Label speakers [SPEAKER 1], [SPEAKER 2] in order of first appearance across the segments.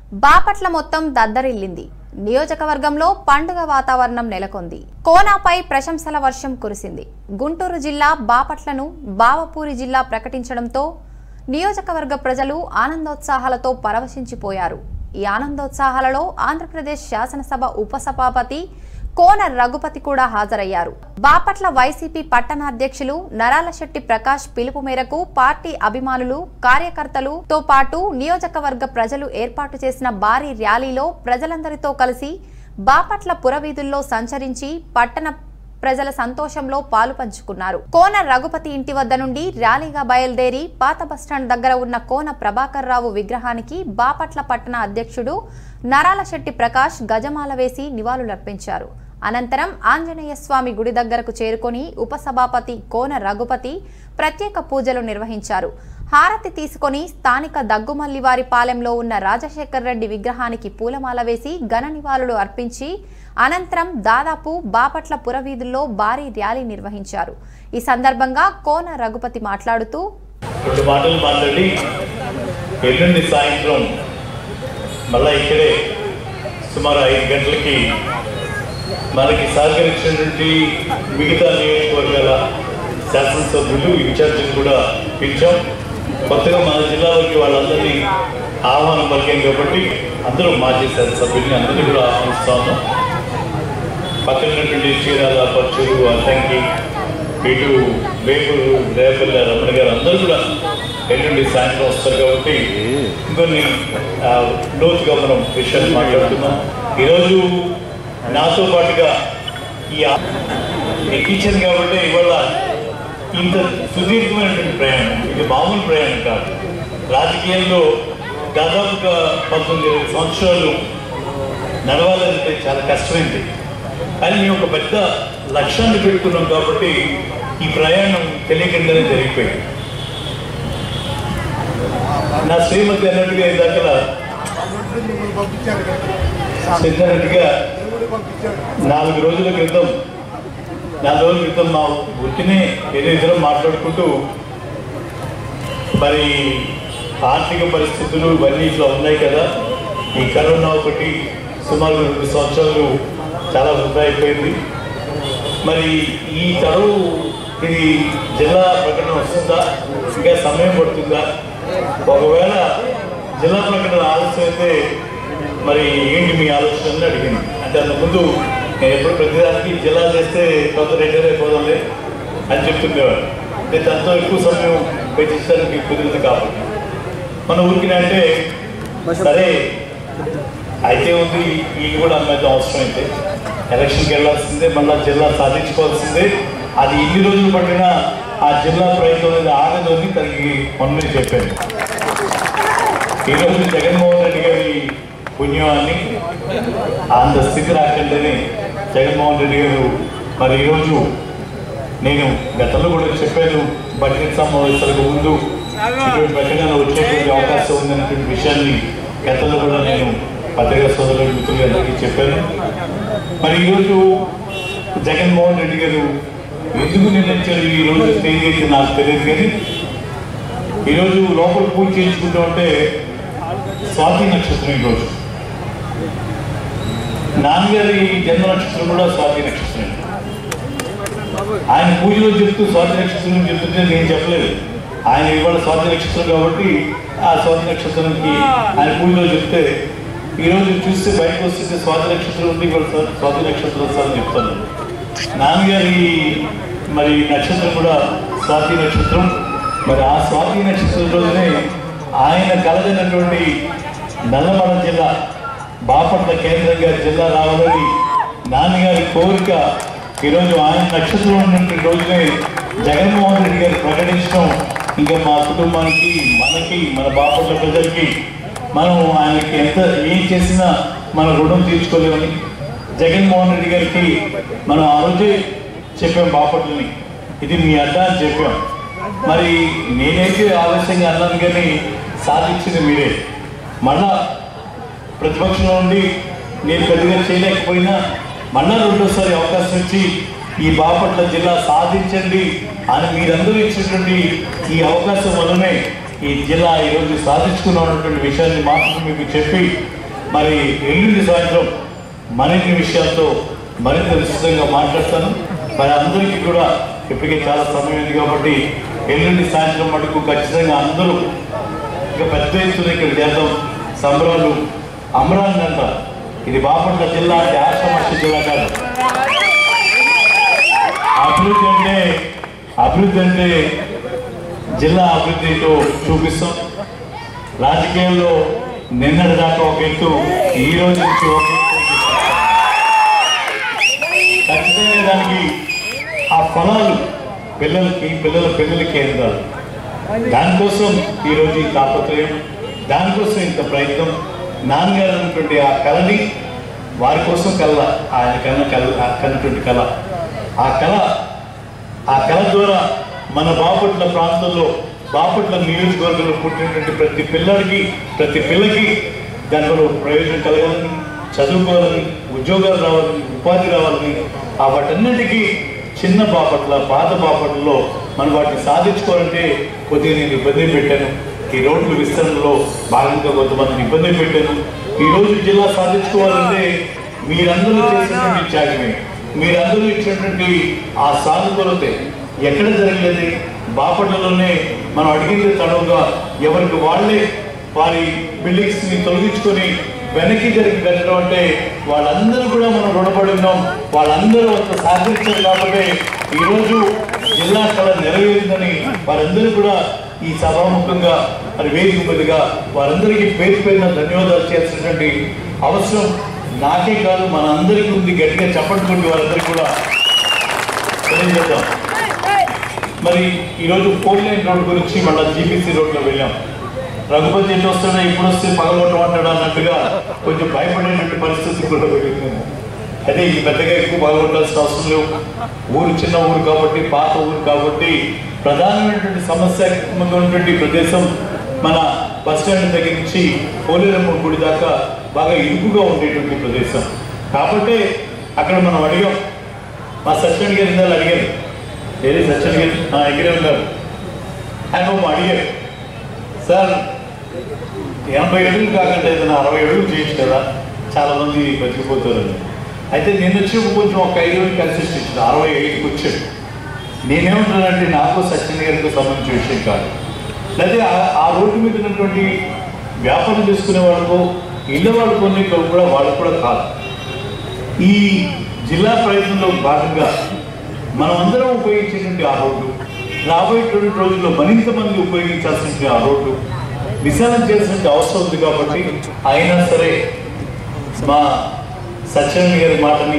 [SPEAKER 1] బాపట్ల మొత్తం దద్దరిల్లింది నియోజకవర్గంలో పండుగ వాతావరణం నెలకొంది కోనాపై ప్రశంసల వర్షం కురిసింది గుంటూరు జిల్లా బాపట్లను బావపూరి జిల్లా ప్రకటించడంతో నియోజకవర్గ ప్రజలు ఆనందోత్సాహాలతో పరవశించిపోయారు ఈ ఆనందోత్సాహాలలో ఆంధ్రప్రదేశ్ శాసనసభ ఉపసభాపతి కోన రఘుపతి కూడా హాజరయ్యారు బాపట్ల వైసీపీ పట్టణ అధ్యక్షులు నరాలశెట్టి ప్రకాష్ పిలుపు మేరకు పార్టీ అభిమానులు కార్యకర్తలు తో పాటు నియోజకవర్గ ప్రజలు ఏర్పాటు చేసిన భారీ ర్యాలీలో ప్రజలందరితో కలిసి బాపట్ల పురవీధుల్లో సంచరించి పట్టణ ప్రజల సంతోషంలో పాలు పంచుకున్నారు కోన రఘుపతి ఇంటి వద్ద నుండి ర్యాలీగా బయలుదేరి పాత బస్టాండ్ దగ్గర ఉన్న కోన ప్రభాకర్ రావు విగ్రహానికి బాపట్ల పట్టణ అధ్యక్షుడు నరాల శెట్టి ప్రకాష్ గజమాల వేసి నివాళులర్పించారు అనంతరం ఆంజనేయ స్వామి గుడి దగ్గరకు చేరుకొని ఉపసభాపతి కోన రఘుపతి ప్రత్యేక పూజలు నిర్వహించారు హారతి తీసుకొని స్థానిక దగ్గుమల్లివారి పాలెంలో ఉన్న రాజశేఖర్ రెడ్డి విగ్రహానికి పూలమాల వేసి ఘన నివాళులు అర్పించి అనంతరం దాదాపు బాపట్ల పురవీధుల్లో భారీ ర్యాలీ నిర్వహించారు ఈ సందర్భంగా కోన రఘుపతి మాట్లాడుతూ
[SPEAKER 2] రెండు మాటలు మాట్లాడి ఎల్లుండి సాయంత్రం మళ్ళా ఇక్కడే సుమారు ఐదు గంటలకి మనకి సహకరించినటువంటి మిగతా నియోజకవర్గాల శాసనసభ్యులు ఇన్ఛార్జీలు కూడా పిలిచాం కొత్తగా మన జిల్లాలోకి వాళ్ళందరినీ ఆహ్వానం పలికాం కాబట్టి అందరూ మాజీ శాసనసభ్యుల్ని అందరినీ కూడా ఆహ్వానిస్తాము పక్కన ఉన్నటువంటి చీరాల పచ్చూరు అద్దంకి ఇటు వేపూరు రేపల్ల రమణ గారు అందరూ కూడా ఎల్లుండి సాయంత్రం వస్తారు కాబట్టి ఇంకొన్ని ఆ, లోతుగా మనం విషయాలు మాట్లాడుతున్నాం ఈరోజు నాతో పాటుగా ఈ ఆ- ఎక్కించాను కాబట్టి ఇవాళ ఇంత సుదీర్ఘమైనటువంటి ప్రయాణం ఇది మామూలు ప్రయాణం కాదు రాజకీయాల్లో దాదాపుగా పంతొమ్మిది ఇరవై సంవత్సరాలు నడవాలంటే చాలా కష్టమైంది కానీ మేము ఒక పెద్ద లక్ష్యాన్ని పెట్టుకున్నాం కాబట్టి ఈ ప్రయాణం తెలియకుండానే జరిగిపోయింది నా శ్రీమతి అన్నట్టుగా ఇందాక చెప్పినట్టుగా నాలుగు రోజుల క్రితం నాలుగు రోజుల క్రితం మా వృత్తిని ఏదో ఇద్దరం మాట్లాడుకుంటూ మరి ఆర్థిక పరిస్థితులు ఇవన్నీ ఇట్లా ఉన్నాయి కదా ఈ కరోనా ఒకటి సుమారు రెండు సంవత్సరాలు చాలా వృధా అయిపోయింది మరి ఈ తరువు ఇది జిల్లా ప్రకటన వస్తుందా ఇంకా సమయం పడుతుందా ఒకవేళ జిల్లా ప్రకటన ఆలస్యం అయితే మరి ఏంటి మీ ఆలోచన అని అడిగింది అంటే అంత ముందు నేను ఎప్పుడు ప్రతిదానికి జిల్లా చేస్తే కొంత రిటైర్ అయిపోదాంలే అని చెప్తుండేవాడు అంటే దాంతో ఎక్కువ సమయం వెచ్చించడానికి కుదిరింది కాబట్టి మన ఊరికి అంటే సరే అయితే ఉంది ఈ కూడా అమ్మేద్దాం అవసరం అయితే ఎలక్షన్కి వెళ్ళాల్సిందే మళ్ళీ జిల్లా సాధించుకోవాల్సిందే అది ఎన్ని రోజులు పట్టినా ఆ జిల్లా ప్రయత్నం అనేది ఆగదు అని తనకి మొన్న చెప్పాను ఈరోజు జగన్మోహన్ రెడ్డి గారి పుణ్యమాన్ని అంత స్థితి రాకంటేనే జగన్మోహన్ రెడ్డి గారు మరి ఈరోజు నేను గతంలో కూడా చెప్పాను బడ్జెట్ సమావేశాలకు ముందు ఇటువంటి ప్రకటన వచ్చేటువంటి అవకాశం ఉందనేటువంటి విషయాన్ని గతంలో కూడా నేను పత్రికా సోదరులు మిత్రులు అందరికీ చెప్పాను మరి ఈరోజు జగన్మోహన్ రెడ్డి గారు ఎందుకు నిర్ణయించారు ఈ రోజు స్టేజ్ అయితే నాకు తెలియదు కానీ ఈరోజు లోపల పూజ చేయించుకుంటూ ఉంటే స్వాతి నక్షత్రం ఈరోజు నాన్నగారి జన్మ నక్షత్రం కూడా స్వాతి నక్షత్రం ఆయన పూజలో చెప్తూ స్వాతి నక్షత్రం చెప్తుంటే నేను చెప్పలేదు ఆయన ఇవాళ స్వాతి నక్షత్రం కాబట్టి ఆ స్వాతి నక్షత్రంకి ఆయన పూజలో చెప్తే ఈరోజు చూస్తే బయటకు వస్తుంటే స్వాతి నక్షత్రం ఉంటే ఇవాళ స్వా- స్వాతి నక్షత్రం సార్ అని చెప్తాను నాన్నగారి మరి నక్షత్రం కూడా స్వాతి నక్షత్రం మరి ఆ స్వాతి నక్షత్రం రోజునే ఆయన కలగనటువంటి నల్లమల జిల్లా బాపట్ల కేంద్రంగా జిల్లా రావాలని నాన్నగారి కోరిక ఈరోజు ఆయన నక్షత్రం ఉన్నటువంటి రోజునే జగన్మోహన్ రెడ్డి గారు ప్రకటించడం ఇంకా మా కుటుంబానికి మనకి మన బాపట్ల ప్రజలకి మనం ఆయనకి ఎంత ఏం చేసినా మన రుణం తీర్చుకోలేమని జగన్మోహన్ రెడ్డి గారికి మనం ఆ రోజే చెప్పాం బాపట్లని ఇది మీ అడ్డ అని చెప్పాం మరి నేనైతే ఆలస్యంగా అన్నాను కానీ సాధించింది మీరే మళ్ళా ప్రతిపక్షంలో ఉండి నేను పెద్దగా చేయలేకపోయినా మళ్ళా రెండోసారి అవకాశం ఇచ్చి ఈ బాపట్ల జిల్లా సాధించండి అని మీరందరూ ఇచ్చినటువంటి ఈ అవకాశం వల్లనే ఈ జిల్లా ఈరోజు సాధించుకున్నటువంటి విషయాన్ని మాత్రం మీకు చెప్పి మరి ఎల్లుండి సాయంత్రం మరిన్ని విషయాలతో మరింత విస్తృతంగా మాట్లాడతాను మరి అందరికీ కూడా ఇప్పటికే చాలా సమయం ఉంది కాబట్టి ఎల్లుండి సాయంత్రం మటుకు ఖచ్చితంగా అందరూ ఇక పెద్ద ఎత్తున ఇక్కడ చేద్దాం సంబరాలు అమరాన్ని అంట ఇది బాపట్ల జిల్లా అంటే ఆశ్రమర్ష జిల్లా కాదు అభివృద్ధి అంటే అభివృద్ధి అంటే జిల్లా అభివృద్ధితో చూపిస్తాం రాజకీయాల్లో నిన్నటి దాకా ఒక ఎత్తు ఈ రోజు నుంచి ఒక ఎత్తు ఖచ్చితంగా దానికి ఆ ఫలాలు పిల్లలకి పిల్లల పిల్లలకి అందాలి దానికోసం ఈరోజు ఈ తాపత్రయం దానికోసం ఇంత ప్రయత్నం నాన్నగారు అన్నటువంటి ఆ కళని వారి కోసం కళ ఆయన కన్న కళ ఆ కన్నటువంటి కళ ఆ కళ ఆ కళ ద్వారా మన బాపట్ల ప్రాంతంలో బాపట్ల నియోజకవర్గంలో పుట్టినటువంటి ప్రతి పిల్లడికి ప్రతి పిల్లకి దానివల్ల ప్రయోజనం కలగాలని చదువుకోవాలని ఉద్యోగాలు రావాలని ఉపాధి రావాలని ఆ వాటన్నిటికీ చిన్న బాపట్ల పాత బాపట్లలో మనం వాటిని సాధించుకోవాలంటే కొద్దిగా నేను ఇబ్బంది పెట్టాను ఈ రోడ్ల విస్తరణలో భాగంగా కొంతమందిని ఇబ్బంది పెట్టాను ఈ రోజు జిల్లా సాధించుకోవాలంటే మీరందరూ చేసినటువంటి త్యాగమే మీరందరూ ఇచ్చినటువంటి ఆ సానుకూలతే ఎక్కడ జరగలేదు బాపట్లలోనే మనం అడిగింది తడవుగా ఎవరికి వాళ్ళే వారి బిల్డింగ్స్ ని తొలగించుకొని వెనక్కి జరిగి కట్టడం అంటే వాళ్ళందరూ కూడా మనం రుణపడి ఉన్నాం వాళ్ళందరూ అంత సహకరించారు కాబట్టి ఈరోజు జిల్లా కళ నెరవేరిందని వారందరూ కూడా ఈ సభాముఖంగా మరి వేదిక మీదుగా వారందరికీ పేరు పేరున ధన్యవాదాలు చేయాల్సినటువంటి అవసరం నాకే కాదు మన అందరికీ ఉంది గట్టిగా చెప్పట్టుకుంటే వారందరికీ కూడా తెలియజేద్దాం మరి ఈరోజు ఫోర్ లైన్ రోడ్ గురించి మళ్ళీ జీపీసీ రోడ్లో వెళ్ళాం రఘుపతి ఎటు వస్తాడో ఇప్పుడు వస్తే పగలగొట్టం అంటాడు అన్నట్టుగా కొంచెం భయపడేటువంటి పరిస్థితి కూడా పెరుగుతుంది అదే ఈ పెద్దగా ఎక్కువ పగలగొట్టాల్సిన అవసరం లేవు ఊరు చిన్న ఊరు కాబట్టి పాత ఊరు కాబట్టి ప్రధానమైనటువంటి సమస్యాత్మకంగా ఉన్నటువంటి ప్రదేశం మన బస్ స్టాండ్ దగ్గర నుంచి పోలేరమ్మ గుడి దాకా బాగా ఇరుకుగా ఉండేటువంటి ప్రదేశం కాబట్టి అక్కడ మనం అడిగాం మా సత్యన్ గారి ఇందాలు అడిగారు ఏది సత్యన్ గారు ఆ, ఇక్కడే ఉన్నారు ఆయన పాపం అడిగారు సార్ ఎనభై అడుగులు కాకుండా ఏదైనా అరవై అడుగులు చేయొచ్చు కదా చాలా మంది బతికిపోతారని అయితే నేను వచ్చి కొంచెం ఒక ఐదు వేలు కన్సిస్ట్ ఇచ్చింది అరవై ఐదుకి వచ్చాడు నేనేమంటున్నానంటే నాకు సత్యన్ గారికి సంబంధించిన విషయం కాదు లేదా ఆ- ఆ రోడ్డు మీద ఉన్నటువంటి వ్యాపారం చేసుకునే వాళ్ళకు ఇళ్ళ వాళ్ళు కొన్ని కూడా వాళ్ళకు కూడా కాదు ఈ జిల్లా ప్రయత్నంలో భాగంగా మనం అందరం ఉపయోగించేటువంటి ఆ రోడ్డు రాబోయేటువంటి రోజుల్లో మరింత మంది ఉపయోగించాల్సిన ఆ రోడ్డు విశాలం చేయాల్సిన అవసరం ఉంది కాబట్టి అయినా సరే మా సత్యనారాయణ గారి మాటని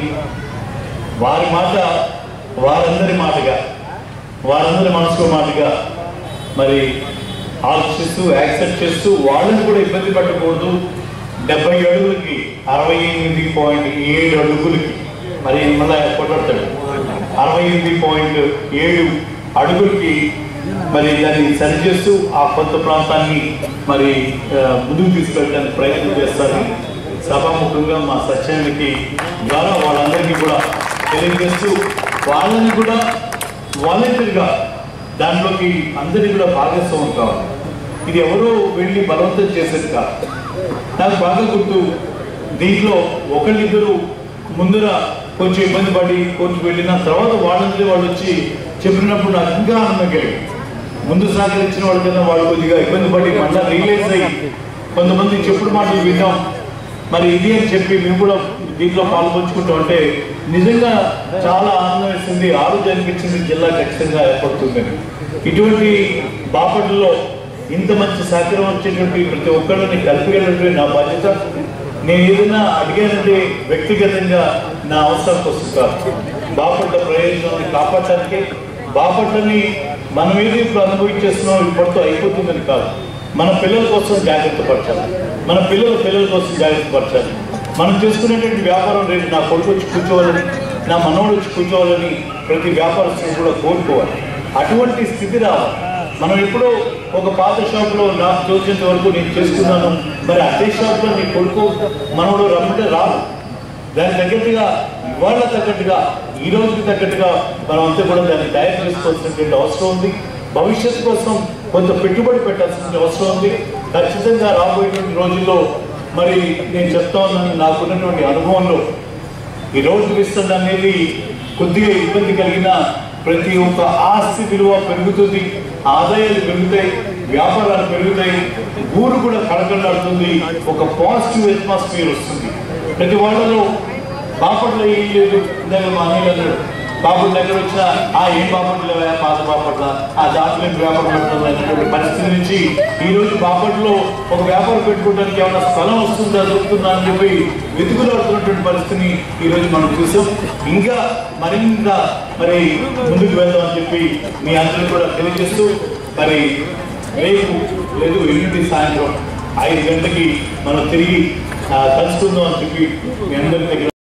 [SPEAKER 2] వారి మాట వారందరి మాటగా వారందరి మనసులో మాటగా మరి ఆలోచిస్తూ యాక్సెప్ట్ చేస్తూ వాళ్ళని కూడా ఇబ్బంది పెట్టకూడదు డెబ్బై అడుగులకి అరవై ఎనిమిది పాయింట్ ఏడు అడుగులకి మరి మళ్ళీ కొట్లాడతాడు అరవై ఎనిమిది పాయింట్ ఏడు అడుగులకి మరి దాన్ని సరిచేస్తూ ఆ కొత్త ప్రాంతాన్ని మరి ఆ, ముందుకు తీసుకెళ్ళడానికి ప్రయత్నం చేస్తారు సభాముఖంగా మా సత్యానికి ద్వారా వాళ్ళందరికీ కూడా తెలియజేస్తూ వాళ్ళని కూడా వాలంటీర్గా దాంట్లోకి అందరినీ కూడా భాగస్వామ్యం కావాలి ఇది ఎవరో వెళ్ళి బలవంతం చేసేది కాదు నాకు బాగా గుర్తు దీంట్లో ఒకళ్ళిద్దరు ముందర కొంచెం ఇబ్బంది పడి కొంచెం వెళ్ళిన తర్వాత వాళ్ళందరి వాళ్ళు వచ్చి చెప్పినప్పుడు నాకు ఇంకా ఆనందం కలిగింది ముందు సహకరించిన వాళ్ళ కన్నా వాళ్ళు కొద్దిగా ఇబ్బంది పడి మళ్ళీ రియలైజ్ అయ్యి కొంతమంది చెప్పుడు మాటలు విన్నాం మరి ఇది అని చెప్పి మేము కూడా దీంట్లో పాల్పంచుకుంటాం అంటే నిజంగా చాలా ఆనందం వేసింది ఆ రోజు అనిపించింది జిల్లా ఖచ్చితంగా ఏర్పడుతుందని ఇటువంటి బాపట్లలో ఇంత మంచి సహకారం వచ్చేటువంటి ప్రతి ఒక్కరిని కలిపి నా బాధ్యత నేను ఏదైనా అడిగానంటే వ్యక్తిగతంగా నా అవసరం వస్తుంది కాదు బాపట్ల ప్రయోజనాన్ని కాపాడటానికి బాపట్లని మనం ఏది ఇప్పుడు అనుభవించేస్తున్నాం ఇప్పటితో అయిపోతుందని కాదు మన పిల్లల కోసం జాగ్రత్త పరచాలి మన పిల్లల పిల్లల కోసం జాగ్రత్త పరచాలి మనం చేసుకునేటువంటి వ్యాపారం రేపు నా కొడుకు వచ్చి కూర్చోవాలని నా మనవడు వచ్చి కూర్చోవాలని ప్రతి వ్యాపారస్తులు కూడా కోరుకోవాలి అటువంటి స్థితి రావాలి మనం ఎప్పుడో ఒక పాత షాప్లో నాకు తోచినంత వరకు నేను చేసుకున్నాను మరి అదే షాప్లో నీ కొడుకు మనవడు రమ్మంటే రాదు దానికి తగ్గట్టుగా ఇవాళ తగ్గట్టుగా ఈ రోజుకి తగ్గట్టుగా మనం అంతా కూడా దాన్ని తయారు చేసుకోవాల్సినటువంటి అవసరం ఉంది భవిష్యత్తు కోసం కొంత పెట్టుబడి పెట్టాల్సిన అవసరం ఉంది ఖచ్చితంగా రాబోయేటువంటి రోజుల్లో మరి నేను చెప్తా ఉన్నాను నాకున్నటువంటి అనుభవంలో ఈ రోడ్డు విస్తరణ అనేది కొద్దిగా ఇబ్బంది కలిగిన ప్రతి ఒక్క ఆస్తి విలువ పెరుగుతుంది ఆదాయాలు పెరుగుతాయి వ్యాపారాలు పెరుగుతాయి ఊరు కూడా కళకళలాడుతుంది ఒక పాజిటివ్ అట్మాస్ఫియర్ వస్తుంది ప్రతి వాళ్ళలో బాపట్ల ఏం లేదు ఇందాక మా అన్నయ్య అన్నాడు బాపట్ల దగ్గర వచ్చిన ఆ ఏం బాపట్ల పాత బాపట్ల ఆ జాతులు వ్యాపారం పెడుతుంది అనేటువంటి పరిస్థితి నుంచి ఈ రోజు బాపట్లో ఒక వ్యాపారం పెట్టుకోవడానికి ఏమైనా స్థలం వస్తుందా దొరుకుతుందా అని చెప్పి వెతుకులాడుతున్నటువంటి పరిస్థితిని ఈ రోజు మనం చూసాం ఇంకా మరింత మరి ముందుకు వెళ్దాం అని చెప్పి మీ అందరూ కూడా తెలియజేస్తూ మరి రేపు లేదు ఎల్లుండి సాయంత్రం ఐదు గంటలకి మనం తిరిగి ఆ, కలుసుకుందాం అని చెప్పి మీ అందరి దగ్గర